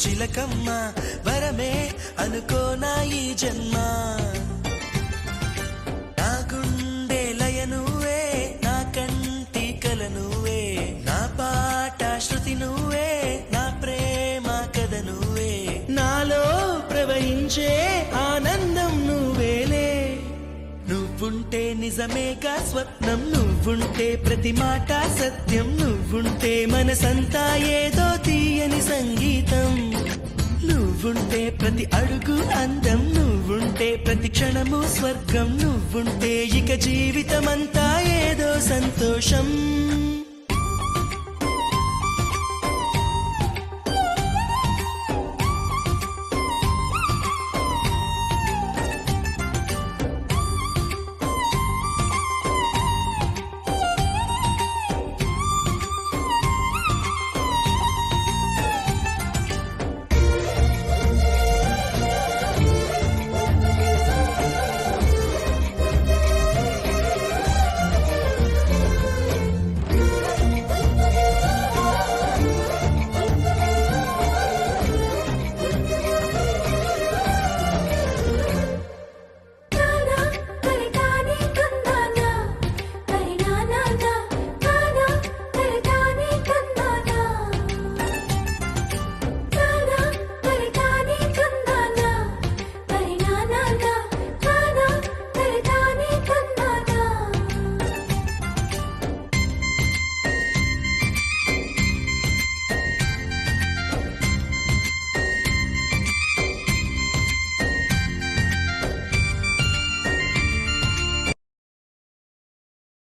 చిలకమ్మ వరమే అనుకోనా ఈ జన్మ నా గుండె లయ నువ్వే నా కంటి కల నువ్వే నా పాట శృతి నువ్వే నా ప్రేమ కథ నువ్వే నాలో ప్రవహించే ఆనందం నువ్వేలే నువ్వుంటే నిజమేగా స్వప్నం నువ్వుంటే ప్రతి మాట సత్యం నువ్వుంటే మనసంతా ఏదో తీయని సంగీతం నువ్వుంటే ప్రతి అడుగు అందం నువ్వుంటే ప్రతి క్షణము స్వర్గం నువ్వుంటే ఇక జీవితమంతా ఏదో సంతోషం